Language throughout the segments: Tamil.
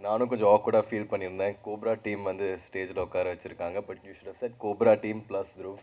நானும் கொஞ்சம் ஆக்வர்டாக ஃபீல் பண்ணியிருந்தேன் கோப்ரா டீம் வந்து ஸ்டேஜில் உட்கார வச்சுருக்காங்க but you should set Cobra team plus troupe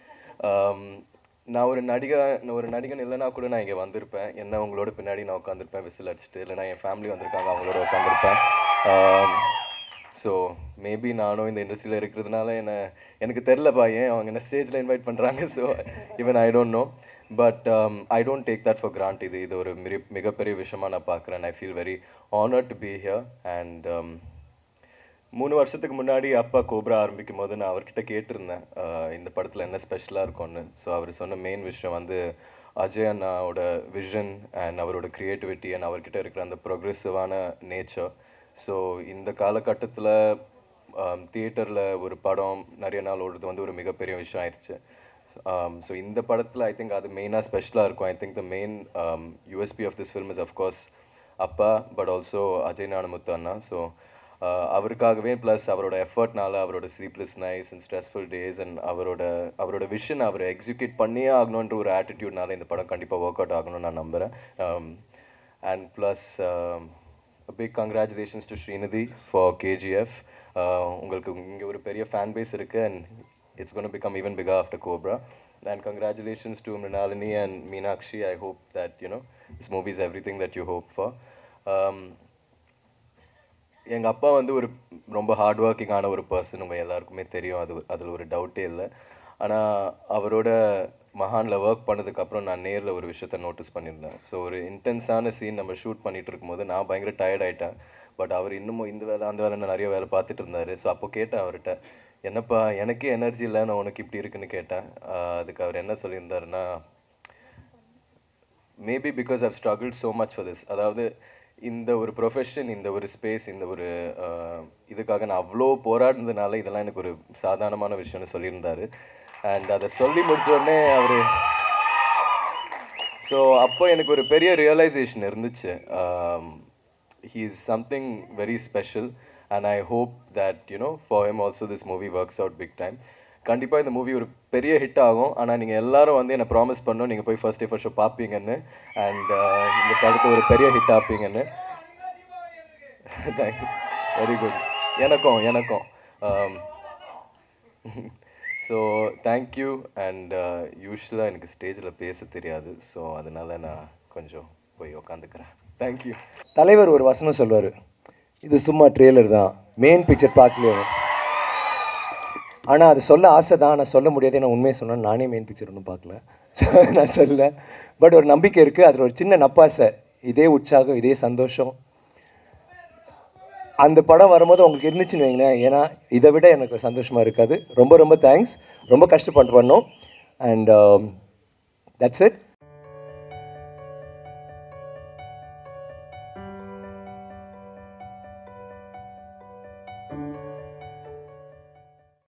நான் ஒரு நடிகை நான் ஒரு நடிகன் இல்லைனா கூட நான் இங்கே வந்திருப்பேன் என்ன உங்களோட பின்னாடி நான் உட்காந்துருப்பேன் விசில் அடிச்சுட்டு இல்லைனா என் ஃபேமிலி வந்திருக்காங்க அவங்களோட உட்காந்துருப்பேன் ஸோ மேபி நானும் இந்த இண்டஸ்ட்ரியில் இருக்கிறதுனால என்ன எனக்கு தெரிலப்பா ஏன் அவங்க என்ன ஸ்டேஜில் இன்வைட் பண்ணுறாங்க so even I don't know but I don't take that for granted இது இது ஒரு மிக மிகப்பெரிய விஷயமா நான் பார்க்குறேன் I feel very honour to be here and மூணு வருஷத்துக்கு முன்னாடி அப்பா கோப்ரா ஆரம்பிக்கும் போது நான் அவர்கிட்ட கேட்டிருந்தேன் ஆஹ் இந்த படத்தில் என்ன ஸ்பெஷலாக இருக்கும்னு ஸோ அவர் சொன்ன மெயின் விஷயம் வந்து அஜய் அண்ணாவோட விஷன் அண்ட் அவரோட க்ரியேட்டிவிட்டி அண்ட் அவர்கிட்ட இருக்கிற அந்த ப்ரொக்ரெசிவான நேச்சர் ஸோ இந்த காலகட்டத்தில் தியேட்டரில் ஒரு படம் நிறைய நாள் ஓடுறது வந்து ஒரு மிகப்பெரிய விஷயம் ஆயிடுச்சு ஸோ இந்த படத்தில் ஐ திங்க் அது மெயினாக ஸ்பெஷலாக இருக்கும் I think the main USP of this film is of course அப்பா பட் ஆல்சோ அஜய் ஞானமுத்து அண்ணா ஸோ அவருக்காகவே ப்ளஸ் அவரோட எஃபர்ட்னால அவரோட sleepless nights and stressful days and அவரோட அவரோட விஷன் அவர் எக்ஸிக்யூட் பண்ணியே ஆகணுன்ற ஒரு ஆட்டிடியூட்னால இந்த படம் கண்டிப்பாக ஒர்க் அவுட் ஆகணும்னு நான் நம்புகிறேன் and plus big congratulations to Srinidhi for KGF உங்களுக்கு இங்கே ஒரு பெரிய ஃபேன் பேஸ் இருக்குது and it's going to become even bigger after Cobra. And congratulations to Mrinalini and Meenakshi. I hope that, you know, this movie is everything that you hope for. Um, எங்கள் அப்பா வந்து ஒரு ரொம்ப ஹார்ட் ஒர்க்கிங்கான ஒரு பர்சன் உங்கள் எல்லாருக்குமே தெரியும் அது அதில் ஒரு டவுட்டே இல்லை ஆனால் அவரோட மகானில் ஒர்க் பண்ணதுக்கப்புறம் நான் நேரில் ஒரு விஷயத்த நோட்டீஸ் பண்ணியிருந்தேன் ஸோ ஒரு இன்டென்ஸான சீன் நம்ம ஷூட் பண்ணிட்டு இருக்கும்போது நான் பயங்கர டயர்ட் ஆகிட்டேன் பட் அவர் இன்னமும் இந்த வேலை அந்த வேலை நிறைய வேலை பார்த்துட்டு இருந்தார் ஸோ அப்போ கேட்டேன் அவர்கிட்ட என்னப்பா எனக்கே எனர்ஜி இல்லை நான் உனக்கு இப்படி இருக்குன்னு கேட்டேன் ஆஹ் அதுக்கு அவர் என்ன சொல்லியிருந்தாருன்னா maybe because I've struggle so much for this அதாவது இந்த ஒரு ப்ரொஃபஷன் இந்த ஒரு ஸ்பேஸ் இந்த ஒரு ஆஹ், இதுக்காக நான் அவ்வளோ போராடினதுனால இதெல்லாம் எனக்கு ஒரு சாதாரணமான விஷயம்னு சொல்லியிருந்தாரு அண்ட் அதை சொல்லி முடிச்ச உடனே அவர் ஸோ அப்போ எனக்கு ஒரு பெரிய ரியலைசேஷன் இருந்துச்சு he is something very special and I hope that you know for him also this movie works out big time கண்டிப்பாக இந்த மூவி ஒரு பெரிய ஹிட் ஆகும் ஆனால் நீங்கள் எல்லாரும் வந்து என்னை ப்ராமிஸ் பண்ணணும் நீங்கள் போய் ஃபர்ஸ்ட் டே ஃபர்ஸ்ட் ஷோ பார்ப்பீங்கன்னு அண்ட் இந்த படத்தை ஒரு பெரிய ஹிட் ஆப்பீங்கன்னு தேங்க்யூ வெரி குட் எனக்கும் எனக்கும் ஸோ தேங்க்யூ அண்ட் யூஸ்வலாக எனக்கு ஸ்டேஜில் பேச தெரியாது ஸோ அதனால நான் கொஞ்சம் போய் உக்காந்துக்கிறேன் தேங்க்யூ தலைவர் ஒரு வசனம் சொல்வார் இது சும்மா ட்ரெய்லர் தான் மெயின் பிக்சர் பார்க்கலையோ ஆனால் அது சொல்ல ஆசை தான் நான் சொல்ல முடியாது நான் உண்மையை சொன்னேன் நானே மெயின் பிக்சர் ஒன்றும் பார்க்கல நான் சொல்ல பட் ஒரு நம்பிக்கை இருக்குது அதில் ஒரு சின்ன நப்பாசை இதே உற்சாகம் இதே சந்தோஷம் அந்த படம் வரும்போது உங்களுக்கு இருந்துச்சுன்னு வைங்களேன் ஏன்னா இதை விட எனக்கு சந்தோஷமாக இருக்காது ரொம்ப ரொம்ப தேங்க்ஸ் ரொம்ப கஷ்டப்பட்டு பண்ணோம் அண்ட் தட்ஸ் இட்